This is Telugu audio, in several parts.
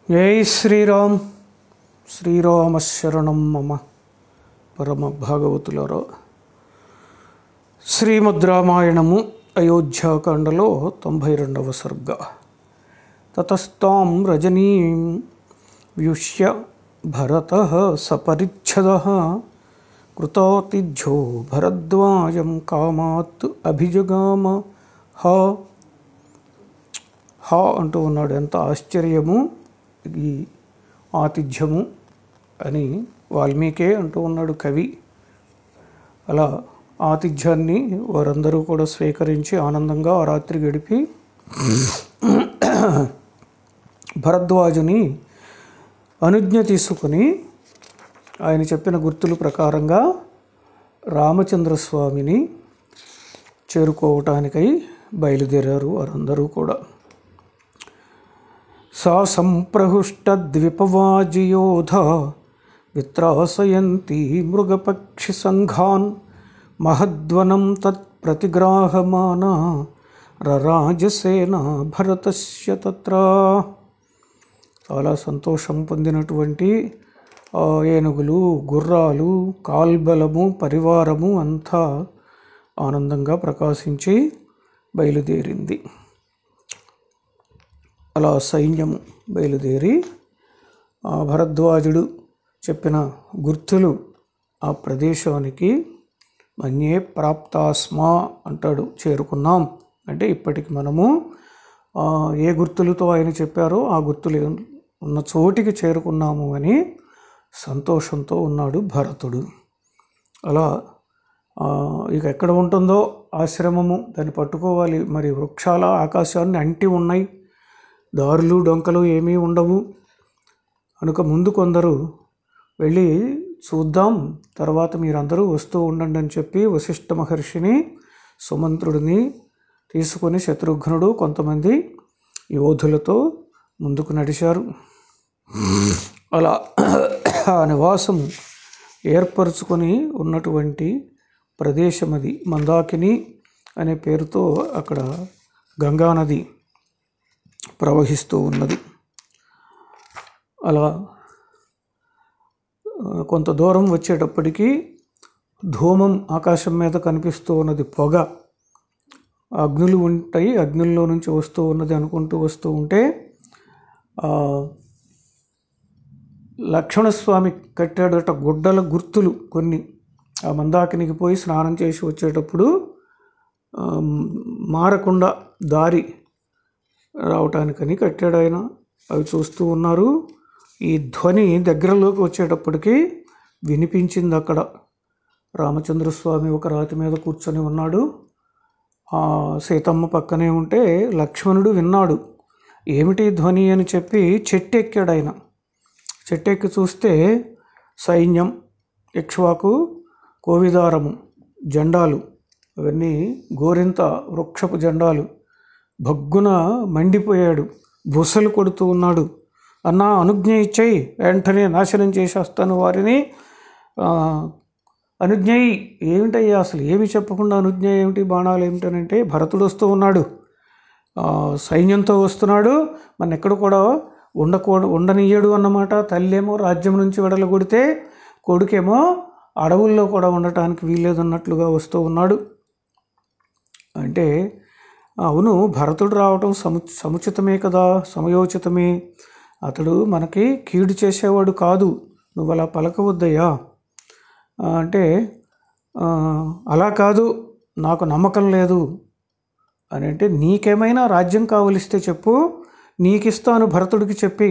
జై శ్రీరామ్ శ్రీరామశరణం మమ పరమ భాగవతులారా శ్రీమద్ రామాయణము అయోధ్యాకాండలో తొంభై రెండవ సర్గ తతస్తాం రజనీం వ్యుష్య భరత సపరిచ్ఛద కృతాతిథ్యో భరద్వాజం కామాత్ అభిజగామ హ హా అంటూ ఉన్నాడు ఎంత ఆశ్చర్యము ఈ ఆతిథ్యము అని వాల్మీకే అంటూ ఉన్నాడు కవి అలా ఆతిథ్యాన్ని వారందరూ కూడా స్వీకరించి ఆనందంగా ఆ రాత్రి గడిపి భరద్వాజుని అనుజ్ఞ తీసుకుని ఆయన చెప్పిన గుర్తుల ప్రకారంగా రామచంద్రస్వామిని చేరుకోవటానికై బయలుదేరారు వారందరూ కూడా సా సంప్రహుష్టద్విపవాజియోధ విత్రాసయంతి మృగపక్షిసంఘాన్ మహద్వనం తత్ప్రతిగ్రాహమాన రరాజసేన భరతస్య తత్ర చాలా సంతోషం పొందినటువంటి ఆ ఏనుగులు గుర్రాలు కాల్బలము పరివారము అంతా ఆనందంగా ప్రకాశించి బయలుదేరింది అలా సైన్యము బయలుదేరి ఆ భరద్వాజుడు చెప్పిన గుర్తులు ఆ ప్రదేశానికి మన్యే ప్రాప్తాస్మా అంటాడు చేరుకున్నాం అంటే ఇప్పటికి మనము ఆ, ఏ గుర్తులతో ఆయన చెప్పారో ఆ గుర్తులు ఉన్న చోటికి చేరుకున్నాము అని సంతోషంతో ఉన్నాడు భరతుడు అలా ఆ, ఇక ఎక్కడ ఉంటుందో ఆశ్రమము దాన్ని పట్టుకోవాలి మరి వృక్షాల ఆకాశాన్ని అంటి ఉన్నాయి దారులు డొంకలు ఏమీ ఉండవు కనుక ముందు కొందరు వెళ్ళి చూద్దాం తర్వాత మీరందరూ వస్తూ ఉండండి అని చెప్పి వశిష్ఠ మహర్షిని సుమంత్రుడిని తీసుకొని శత్రుఘ్నుడు కొంతమంది యోధులతో ముందుకు నడిచారు అలా ఆ నివాసం ఏర్పరచుకొని ఉన్నటువంటి ప్రదేశం అది మందాకిని అనే పేరుతో అక్కడ గంగానది ప్రవహిస్తూ ఉన్నది అలా ఆ, కొంత దూరం వచ్చేటప్పటికి ధూమం ఆకాశం మీద కనిపిస్తూ ఉన్నది పొగ అగ్నులు ఉంటాయి అగ్నుల్లో నుంచి వస్తూ ఉన్నది అనుకుంటూ వస్తూ ఉంటే ఆ, లక్ష్మణస్వామి కట్టాడట గుడ్డల గుర్తులు కొన్ని ఆ మందాకినికి పోయి స్నానం చేసి వచ్చేటప్పుడు ఆ, మారకుండా దారి రావటానికని కట్టాడు ఆయన అవి చూస్తూ ఉన్నారు ఈ ధ్వని దగ్గరలోకి వచ్చేటప్పటికి వినిపించింది అక్కడ రామచంద్రస్వామి ఒక రాతి మీద కూర్చొని ఉన్నాడు ఆ సీతమ్మ పక్కనే ఉంటే లక్ష్మణుడు విన్నాడు ఏమిటి ధ్వని అని చెప్పి చెట్టెక్కాడు ఆయన చెట్టెక్కి చూస్తే సైన్యం ఇక్ష్వాకు కోవిదారము జెండాలు అవన్నీ గోరింత వృక్షపు జెండాలు భగ్గున మండిపోయాడు బుసలు కొడుతూ ఉన్నాడు అన్నా అనుజ్ఞ ఇచ్చాయి వెంటనే నాశనం చేసేస్తాను వారిని ఆ, అనుజ్ఞ ఇయ్యి. ఏమిటయ్యా అసలు ఏమి చెప్పకుండా అనుజ్ఞ ఏమిటి బాణాలు ఏమిటనంటే భరతుడు వస్తూ ఉన్నాడు ఆ, సైన్యంతో వస్తున్నాడు మన ఎక్కడ కూడా ఉండకూడ ఉండనియ్యడు అన్నమాట తల్లేమో రాజ్యం నుంచి వెడలగొడితే కొడుకేమో అడవుల్లో కూడా ఉండటానికి వీల్లేదన్నట్లుగా వస్తూ ఉన్నాడు అంటే అవును భరతుడు రావటం సము సముచితమే కదా సమయోచితమే అతడు మనకి కీడు చేసేవాడు కాదు నువ్వు అలా పలకవద్దయ్యా ఆ, అంటే ఆ, అలా కాదు నాకు నమ్మకం లేదు అని అంటే నీకేమైనా రాజ్యం కావలిస్తే చెప్పు నీకిస్తాను భరతుడికి చెప్పి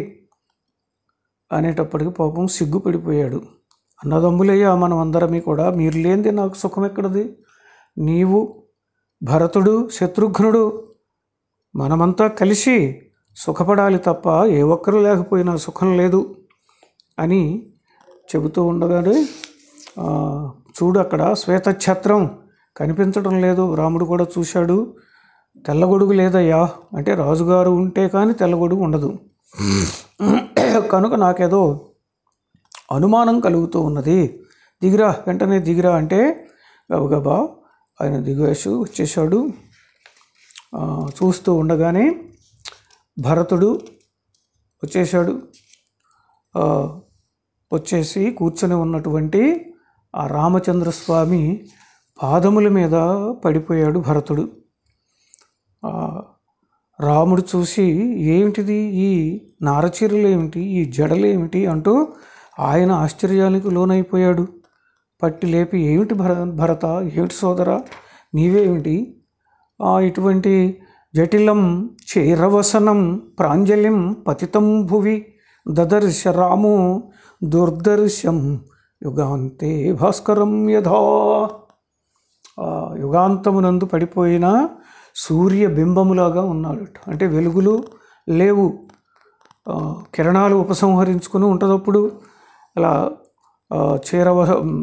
అనేటప్పటికి పాపం సిగ్గుపడిపోయాడు అన్నదమ్ములయ్యా మనం అందరమీ కూడా మీరు లేనిది నాకు సుఖం ఎక్కడది నీవు భరతుడు శత్రుఘ్నుడు మనమంతా కలిసి సుఖపడాలి తప్ప ఏ ఒక్కరు లేకపోయినా సుఖం లేదు అని చెబుతూ ఉండగానే ఆ, చూడు అక్కడ శ్వేతఛత్రం కనిపించడం లేదు రాముడు కూడా చూశాడు తెల్లగొడుగు లేదయ్యా అంటే రాజుగారు ఉంటే కానీ తెల్లగొడుగు ఉండదు కనుక నాకేదో అనుమానం కలుగుతూ ఉన్నది దిగిరా వెంటనే దిగిరా అంటే గబగబా ఆయన దిగేసి వచ్చేసాడు ఆ, చూస్తూ ఉండగానే భరతుడు వచ్చేసాడు ఆ, వచ్చేసి కూర్చొని ఉన్నటువంటి ఆ రామచంద్రస్వామి పాదముల మీద పడిపోయాడు భరతుడు ఆ, రాముడు చూసి ఏమిటిది ఈ నారచీరలు ఏమిటి ఈ జడలు ఏమిటి అంటూ ఆయన ఆశ్చర్యానికి లోనైపోయాడు పట్టి లేపి ఏమిటి భర భరత ఏమిటి సోదరా నీవేమిటి ఆ, ఇటువంటి జటిలం చేరవసనం ప్రాంజలిం పతితం భువి దదర్శ రాము దుర్దర్శం యుగాంతే భాస్కరం యథా ఆ యుగాంతమునందు పడిపోయిన సూర్య బింబములాగా ఉన్నాడు అంటే వెలుగులు లేవు ఆ, కిరణాలు ఉపసంహరించుకుని ఉంటదప్పుడు అలా ఆ, చీరవ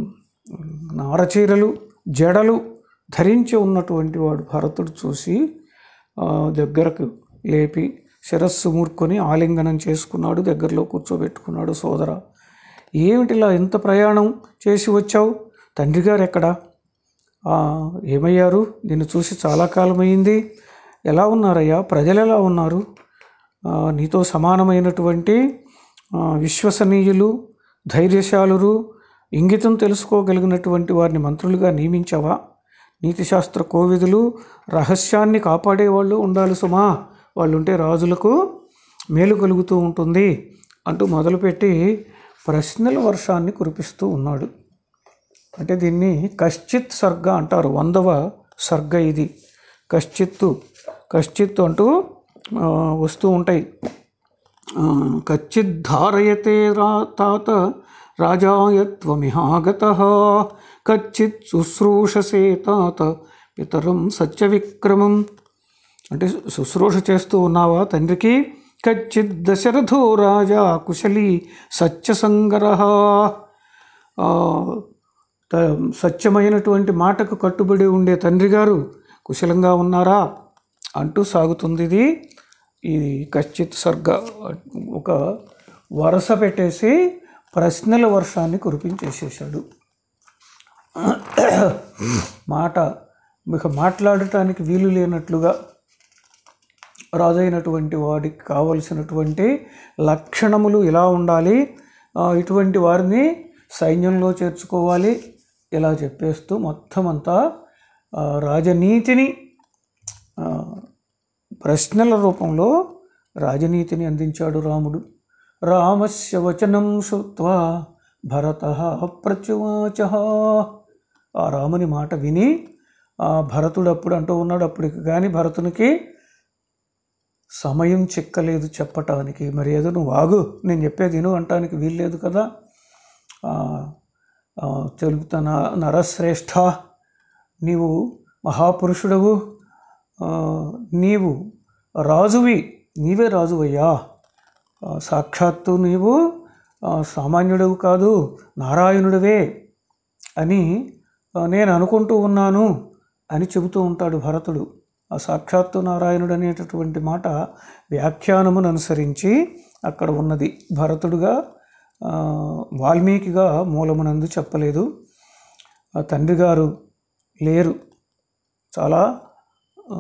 నారచీరలు జడలు ధరించి ఉన్నటువంటి వాడు భరతుడు చూసి ఆ, దగ్గరకు లేపి శిరస్సు మూర్కొని ఆలింగనం చేసుకున్నాడు దగ్గరలో కూర్చోబెట్టుకున్నాడు సోదర ఏమిటిలా ఇంత ప్రయాణం చేసి వచ్చావు తండ్రి గారు ఎక్కడా "ఆ, ఏమయ్యారు నిన్ను చూసి చాలా కాలమైంది ఎలా ఉన్నారయ్యా ప్రజలు ఎలా ఉన్నారు ఆ, నీతో సమానమైనటువంటి ఆ, విశ్వసనీయులు ధైర్యశాలురు ఇంగితం తెలుసుకోగలిగినటువంటి వారిని మంత్రులుగా నియమించావా నీతిశాస్త్ర కోవిదులు రహస్యాన్ని కాపాడేవాళ్ళు ఉండాలి సుమా వాళ్ళు ఉంటే రాజులకు మేలు కలుగుతూ ఉంటుంది అంటూ మొదలుపెట్టి ప్రశ్నల వర్షాన్ని కురిపిస్తూ ఉన్నాడు అంటే దీన్ని కశ్చిత్ సర్గ అంటారు వందవ సర్గ ఇది కశ్చిత్తు కశ్చిత్తు అంటూ ఆ, వస్తూ ఉంటాయి ఆ, కచ్చిత్ ధారయతే రా తాత రాజాయత్వమిహాగత కచ్చిత్ శుశ్రూషసే తాత పితరం సత్యవిక్రమం అంటే శుశ్రూష చేస్తూ ఉన్నావా తండ్రికి కచ్చిత్ దశరథో రాజా కుశలి సత్యసంగర సత్యమైనటువంటి మాటకు కట్టుబడి ఉండే తండ్రి గారు కుశలంగా ఉన్నారా అంటూ సాగుతుంది ఇది ఇది కశ్చిత్ సర్గ ఒక వరస పెట్టేసి ప్రశ్నల వర్షాన్ని కురిపించేసేసాడు మాట ఇక మాట్లాడటానికి వీలు లేనట్లుగా రాజైనటువంటి వాడికి కావలసినటువంటి లక్షణములు ఇలా ఉండాలి ఆ, ఇటువంటి వారిని సైన్యంలో చేర్చుకోవాలి ఇలా చెప్పేస్తూ మొత్తం అంతా ఆ, రాజనీతిని ఆ, ప్రశ్నల రూపంలో రాజనీతిని అందించాడు రాముడు రామస్య వచనం శ్రుత్వా భరత ప్రత్యువాచ ఆ రాముని మాట విని ఆ భరతుడు అప్పుడు అంటూ ఉన్నాడు అప్పటికి కానీ భరతునికి సమయం చిక్కలేదు చెప్పటానికి మరి ఏదో నువ్వు ఆగు నేను చెప్పేది విను అంటానికి వీల్లేదు కదా ఆ, ఆ, తెలుగుతన నరశ్రేష్ఠ నీవు మహాపురుషుడవు ఆ, నీవు రాజువి నీవే రాజువయ్యా ఆ, సాక్షాత్తు నీవు ఆ, సామాన్యుడవు కాదు నారాయణుడివే అని ఆ, నేను అనుకుంటూ ఉన్నాను అని చెబుతూ ఉంటాడు భరతుడు ఆ సాక్షాత్తు నారాయణుడు అనేటటువంటి మాట వ్యాఖ్యానమును అనుసరించి అక్కడ ఉన్నది భరతుడుగా ఆ, వాల్మీకిగా మూలమునందు చెప్పలేదు ఆ తండ్రి గారు లేరు చాలా ఆ,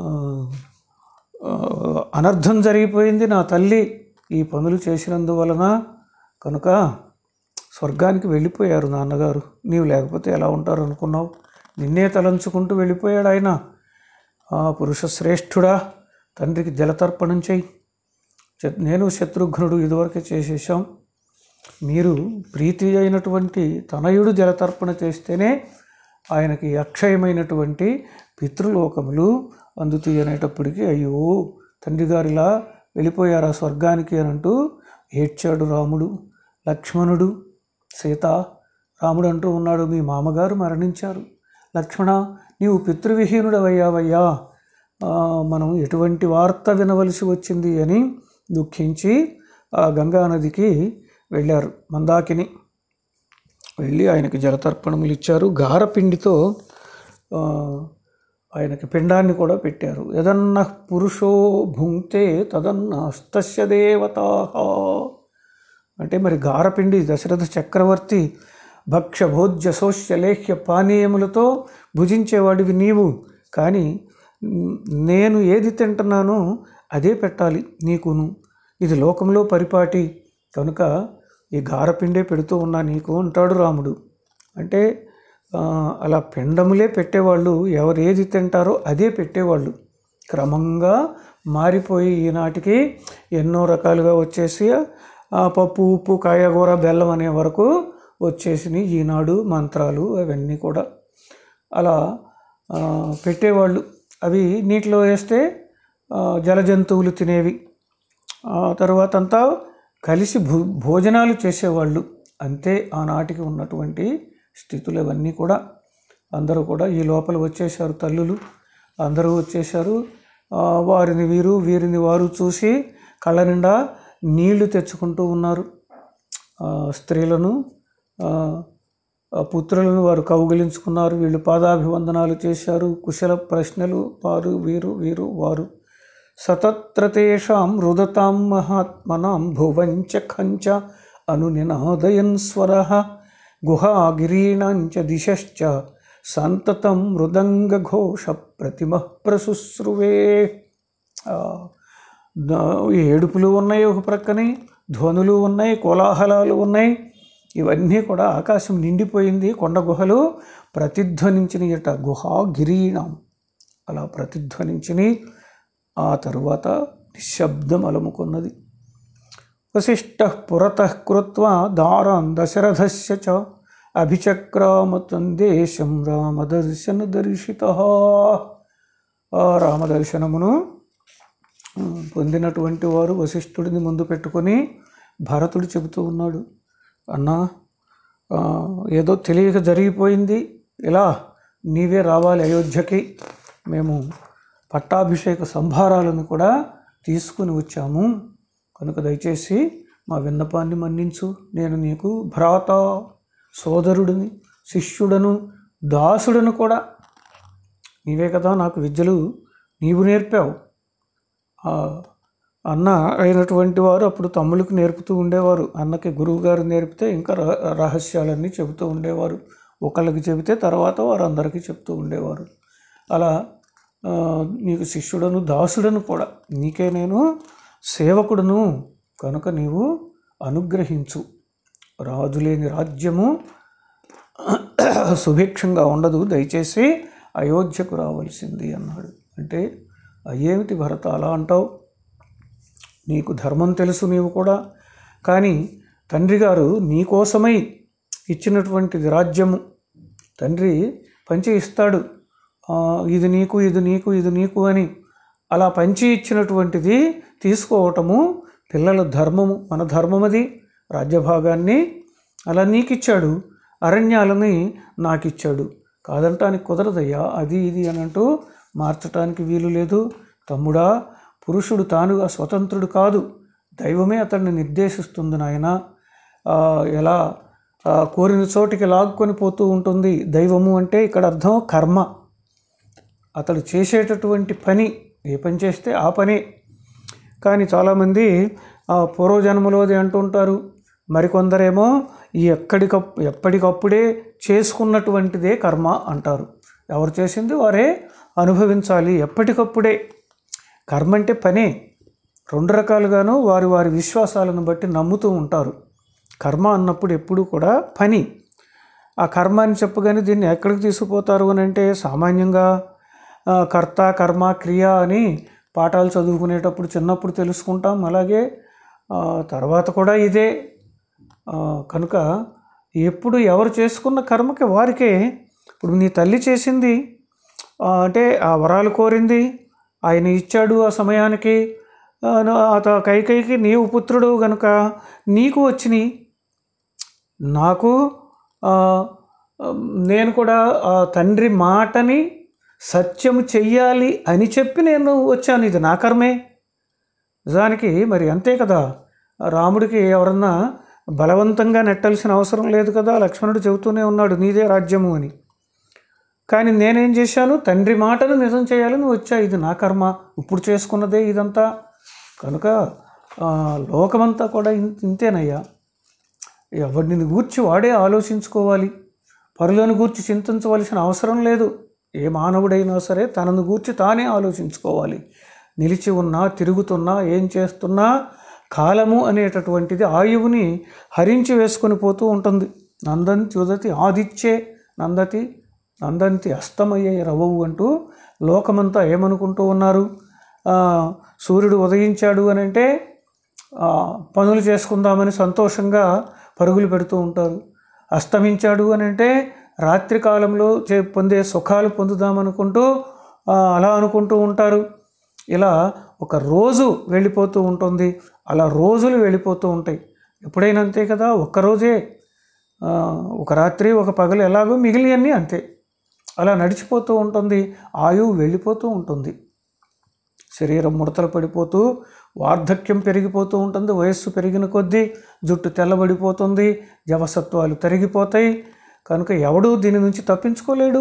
ఆ, అనర్థం జరిగిపోయింది నా తల్లి ఈ పనులు చేసినందువలన కనుక స్వర్గానికి వెళ్ళిపోయారు నాన్నగారు నీవు లేకపోతే ఎలా ఉంటారు అనుకున్నావు నిన్నే తలంచుకుంటూ వెళ్ళిపోయాడు ఆయన ఆ పురుష శ్రేష్ఠుడా తండ్రికి జలతర్పణం చెయ్యి చ- నేను శత్రుఘ్నుడు ఇదివరకే చేసేసాం మీరు ప్రీతి అయినటువంటి తనయుడు జలతర్పణ చేస్తేనే ఆయనకి అక్షయమైనటువంటి పితృలోకములు అందుతాయి అనేటప్పటికీ అయ్యో తండ్రి గారు ఇలా వెళ్ళిపోయారా స్వర్గానికి అని అంటూ ఏడ్చాడు రాముడు లక్ష్మణుడు సీత రాముడు అంటూ ఉన్నాడు మీ మామగారు మరణించారు లక్ష్మణ నీవు పితృవిహీనుడవయ్యావయ్యా ఆ, మనం ఎటువంటి వార్త వినవలసి వచ్చింది అని దుఃఖించి ఆ గంగా నదికి వెళ్ళారు మందాకిని వెళ్ళి ఆయనకి జలతర్పణములు ఇచ్చారు గారపిండితో ఆ, ఆయనకి పిండాన్ని కూడా పెట్టారు యదన్న పురుషో భుంక్తే తదన్న హస్తస్య దేవతా అంటే మరి గారపిండి దశరథ చక్రవర్తి భక్ష్య భోజ్య శోష్య లేహ్య పానీయములతో భుజించేవాడివి నీవు కానీ మ్, నేను ఏది తింటున్నానో అదే పెట్టాలి నీకును ఇది లోకంలో పరిపాటి కనుక ఈ గారపిండే పెడుతూ ఉన్నా నీకు అంటాడు రాముడు అంటే ఆ, అలా పిండములే పెట్టేవాళ్ళు ఎవరు ఏది తింటారో అదే పెట్టేవాళ్ళు క్రమంగా మారిపోయి ఈనాటికి ఎన్నో రకాలుగా వచ్చేసి ఆ, పప్పు ఉప్పు కాయగూర బెల్లం అనే వరకు వచ్చేసినాయి ఈనాడు మంత్రాలు అవన్నీ కూడా అలా ఆ, పెట్టేవాళ్ళు అవి నీటిలో వేస్తే ఆ, జలజంతువులు తినేవి ఆ తర్వాత అంతా కలిసి భో భోజనాలు చేసేవాళ్ళు అంతే ఆనాటికి ఉన్నటువంటి స్థితులు ఇవన్నీ కూడా అందరూ కూడా ఈ లోపల వచ్చేసారు తల్లులు అందరూ వచ్చేసారు ఆ, వారిని వీరు వీరిని వారు చూసి కళ్ళ నిండా నీళ్లు తెచ్చుకుంటూ ఉన్నారు ఆ, స్త్రీలను ఆ, ఆ పుత్రులను వారు కౌగిలించుకున్నారు వీళ్ళు పాదాభివందనాలు చేశారు కుశల ప్రశ్నలు వారు వీరు వీరు వారు సతత్ర తేషాం రుదతాం మహాత్మనాం భువంచ ఖంచ అనునినాదయన్ స్వర గుహాగిరీణాంచ దిశశ్చ సంతతం మృదంగఘోష ప్రతిమ ప్రశుశ్రువే ఆ, ద- ఏడుపులు ఉన్నాయి ఒక ప్రక్కనే ధ్వనులు ఉన్నాయి కోలాహలాలు ఉన్నాయి ఇవన్నీ కూడా ఆకాశం నిండిపోయింది కొండ గుహలు ప్రతిధ్వనించినయట గుహా గిరీణం అలా ప్రతిధ్వనించిని ఆ తరువాత నిశ్శబ్దం అలముకున్నది వశిష్ట పురత కృత్వా దారాన్ దశరథస్య చ అభిచక్రామతం దేశం రామదర్శన దర్శిత రామదర్శనమును ఉమ్, పొందినటువంటి వారు వశిష్ఠుడిని ముందు పెట్టుకొని భరతుడు చెబుతూ ఉన్నాడు అన్నా ఆ, ఏదో తెలియక జరిగిపోయింది ఇలా నీవే రావాలి అయోధ్యకి మేము పట్టాభిషేక సంభారాలను కూడా తీసుకుని వచ్చాము కనుక దయచేసి మా విన్నపాన్ని మన్నించు నేను నీకు భ్రాత సోదరుడిని శిష్యుడను దాసుడను కూడా నీవే కదా నాకు విద్యలు నీవు నేర్పావు ఆ అన్న అయినటువంటి వారు అప్పుడు తమ్ముళ్ళకి నేర్పుతూ ఉండేవారు అన్నకి గురువు గారు నేర్పితే ఇంకా రహ- రహస్యాలన్నీ చెబుతూ ఉండేవారు ఒకళ్ళకి చెబితే తర్వాత వారు అందరికీ చెప్తూ ఉండేవారు అలా ఆ, నీకు శిష్యుడను దాసుడను కూడా నీకే నేను సేవకుడును కనుక నీవు అనుగ్రహించు రాజులేని రాజ్యము సుభిక్షంగా ఉండదు దయచేసి అయోధ్యకు రావలసింది అన్నాడు అంటే అయ్యేమిటి భరత అలా అంటావు నీకు ధర్మం తెలుసు నీవు కూడా కానీ తండ్రి గారు నీకోసమై ఇచ్చినటువంటిది రాజ్యము తండ్రి పంచి ఇస్తాడు ఆ, ఇది నీకు ఇది నీకు ఇది నీకు అని అలా పంచి ఇచ్చినటువంటిది తీసుకోవటము పిల్లల ధర్మము మన ధర్మమది రాజ్యభాగాన్ని అలా నీకిచ్చాడు అరణ్యాలని నాకిచ్చాడు కాదంటానికి కుదరదయ్యా అది ఇది అని అంటూ మార్చటానికి వీలు లేదు తమ్ముడా పురుషుడు తానుగా స్వతంత్రుడు కాదు దైవమే అతన్ని నిర్దేశిస్తుంది నాయన ఆ, ఎలా ఆ, కోరిన చోటికి లాక్కొని పోతూ ఉంటుంది దైవము అంటే ఇక్కడ అర్థం కర్మ అతడు చేసేటటువంటి పని ఏ పని చేస్తే ఆ పనే కానీ చాలామంది ఆ పూర్వజన్మలోది అంటుంటారు మరికొందరేమో ఈ ఎక్కడికప్ ఎప్పటికప్పుడే చేసుకున్నటువంటిదే కర్మ అంటారు ఎవరు చేసింది వారే అనుభవించాలి ఎప్పటికప్పుడే కర్మ అంటే పనే రెండు రకాలుగాను వారి వారి విశ్వాసాలను బట్టి నమ్ముతూ ఉంటారు కర్మ అన్నప్పుడు ఎప్పుడూ కూడా పని ఆ కర్మ అని చెప్పగానే దీన్ని ఎక్కడికి తీసుకుపోతారు అని అంటే సామాన్యంగా ఆ, కర్త కర్మ క్రియ అని పాఠాలు చదువుకునేటప్పుడు చిన్నప్పుడు తెలుసుకుంటాం అలాగే ఆ, తర్వాత కూడా ఇదే ఆ, కనుక ఎప్పుడు ఎవరు చేసుకున్న కర్మకి వారికే ఇప్పుడు నీ తల్లి చేసింది ఆ, అంటే ఆ వరాలు కోరింది ఆయన ఇచ్చాడు ఆ సమయానికి ఆ, అత కైకైకి నీవు పుత్రుడు గనుక నీకు వచ్చినాయి నాకు ఆ, నేను కూడా ఆ తండ్రి మాటని సత్యం చెయ్యాలి అని చెప్పి నేను వచ్చాను ఇది నా కర్మే నిజానికి మరి అంతే కదా రాముడికి ఎవరన్నా బలవంతంగా నెట్టాల్సిన అవసరం లేదు కదా లక్ష్మణుడు చెబుతూనే ఉన్నాడు నీదే రాజ్యము అని కానీ నేనేం చేశాను తండ్రి మాటను నిజం చేయాలని వచ్చా ఇది నా కర్మ ఇప్పుడు చేసుకున్నదే ఇదంతా కనుక ఆ, లోకమంతా కూడా ఇన్- ఇంతేనయ్యా ఎవరిని గూర్చి వాడే ఆలోచించుకోవాలి పరులను గూర్చి చింతించవలసిన అవసరం లేదు ఏ మానవుడైనా సరే తనను గూర్చి తానే ఆలోచించుకోవాలి నిలిచి ఉన్నా తిరుగుతున్నా ఏం చేస్తున్నా కాలము అనేటటువంటిది ఆయువుని హరించి వేసుకొని పోతూ ఉంటుంది నందంతి ఉదతి ఆదిత్యే నందతి నందంతి అస్తమయ్యే రవవు అంటూ లోకమంతా ఏమనుకుంటూ ఉన్నారు ఆ, సూర్యుడు ఉదయించాడు అని అంటే ఆ, పనులు చేసుకుందామని సంతోషంగా పరుగులు పెడుతూ ఉంటారు అస్తమించాడు అని అంటే రాత్రి కాలంలో చే పొందే సుఖాలు పొందుదామనుకుంటూ ఆ, అలా అనుకుంటూ ఉంటారు ఇలా ఒక రోజు వెళ్ళిపోతూ ఉంటుంది అలా రోజులు వెళ్ళిపోతూ ఉంటాయి ఎప్పుడైనా అంతే కదా ఒక్కరోజే ఆ, ఒక రాత్రి ఒక పగలు ఎలాగో మిగిలినవన్నీ అంతే అలా నడిచిపోతూ ఉంటుంది ఆయువు వెళ్ళిపోతూ ఉంటుంది శరీరం ముడతలు పడిపోతూ వార్ధక్యం పెరిగిపోతూ ఉంటుంది వయస్సు పెరిగిన కొద్దీ జుట్టు తెల్లబడిపోతుంది జవసత్వాలు తరిగిపోతాయి కనుక ఎవడూ దీని నుంచి తప్పించుకోలేడు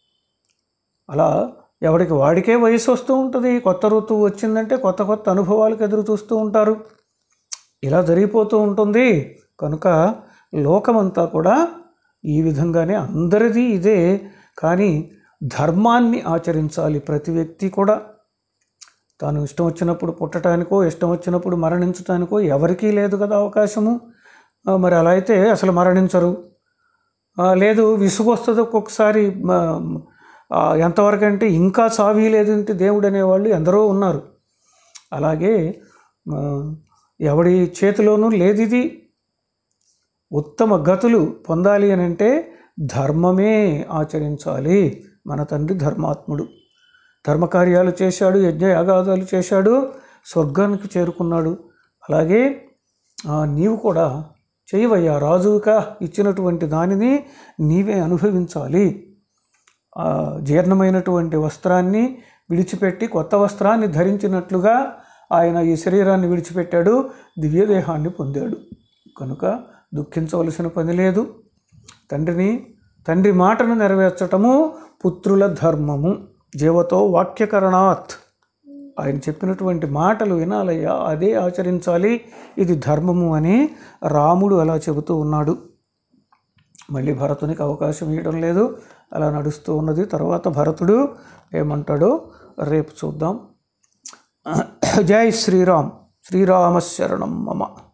అలా ఎవడికి వాడికే వయసు వస్తూ ఉంటుంది కొత్త ఋతువు వచ్చిందంటే కొత్త కొత్త అనుభవాలకు ఎదురు చూస్తూ ఉంటారు ఇలా జరిగిపోతూ ఉంటుంది కనుక లోకమంతా కూడా ఈ విధంగానే అందరిది ఇదే కానీ ధర్మాన్ని ఆచరించాలి ప్రతి వ్యక్తి కూడా తాను ఇష్టం వచ్చినప్పుడు పుట్టడానికో ఇష్టం వచ్చినప్పుడు మరణించడానికో ఎవరికీ లేదు కదా అవకాశము ఆ, మరి అలా అయితే అసలు మరణించరు ఆ, లేదు విసుగు వస్తుంది ఒక్కొక్కసారి మ- ఆ, ఎంతవరకు అంటే ఇంకా సావి లేదంటే దేవుడు అనేవాళ్ళు ఎందరో ఉన్నారు అలాగే ఆ, ఎవడి చేతిలోనూ లేదు ఇది ఉత్తమ గతులు పొందాలి అని అంటే ధర్మమే ఆచరించాలి మన తండ్రి ధర్మాత్ముడు ధర్మకార్యాలు చేశాడు యజ్ఞ యాగాదాలు చేశాడు స్వర్గానికి చేరుకున్నాడు అలాగే ఆ, నీవు కూడా చేయవయ్యా రాజుగా ఇచ్చినటువంటి దానిని నీవే అనుభవించాలి ఆ, జీర్ణమైనటువంటి వస్త్రాన్ని విడిచిపెట్టి కొత్త వస్త్రాన్ని ధరించినట్లుగా ఆయన ఈ శరీరాన్ని విడిచిపెట్టాడు దివ్యదేహాన్ని పొందాడు కనుక దుఃఖించవలసిన పని లేదు తండ్రిని తండ్రి మాటను నెరవేర్చటము పుత్రుల ధర్మము జీవతో వాక్యకరణాత్ ఆయన చెప్పినటువంటి మాటలు వినాలయ్యా అదే ఆచరించాలి ఇది ధర్మము అని రాముడు అలా చెబుతూ ఉన్నాడు మళ్ళీ భరతునికి అవకాశం ఇవ్వడం లేదు అలా నడుస్తూ ఉన్నది తర్వాత భరతుడు ఏమంటాడో రేపు చూద్దాం జై శ్రీరామ్ శ్రీరామ శరణం మమ